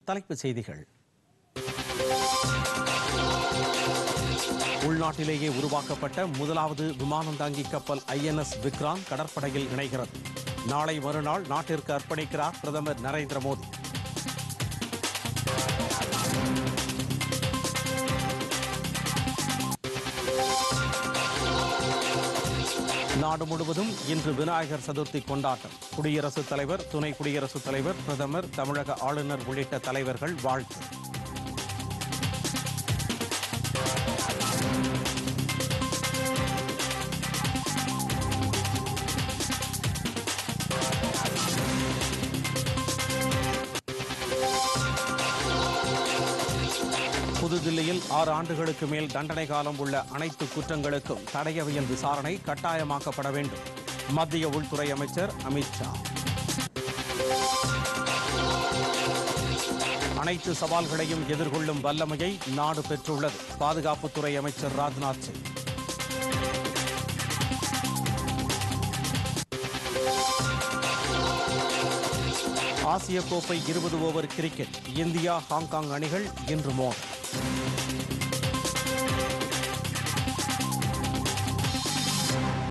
தலைப்புச் செய்திகள் உள்நாட்டிலேயே உருவாக்கப்பட்ட முதலாவது விமானந்தாங்கி கப்பல் ஐஎன்எஸ் விக்ராந்த் கடற்படையில் இணைகிறது நாளை மறுநாள் நாட்டிற்கு அர்ப்பணிக்கிறார் பிரதமர் நரேந்திர மோடி நாடு முழுவதும் இன்று விநாயகர் சதுர்த்தி கொண்டாட்டம் குடியரசுத் தலைவர் துணை குடியரசுத் தலைவர் பிரதமர் தமிழக ஆளுநர் உள்ளிட்ட தலைவர்கள் வாழ்த்து புதுதில்லியில் ஆறு ஆண்டுகளுக்கு மேல் தண்டனை காலம் உள்ள அனைத்து குற்றங்களுக்கும் தடயவியல் விசாரணை கட்டாயமாக்கப்பட வேண்டும் மத்திய உள்துறை அமைச்சர் அமித்ஷா அனைத்து சவால்களையும் எதிர்கொள்ளும் வல்லமையை நாடு பெற்றுள்ளது பாதுகாப்புத்துறை அமைச்சர் ராஜ்நாத் சிங் ஆசிய கோப்பை இருபது ஓவர் கிரிக்கெட் இந்தியா ஹாங்காங் அணிகள் இன்று மோதல்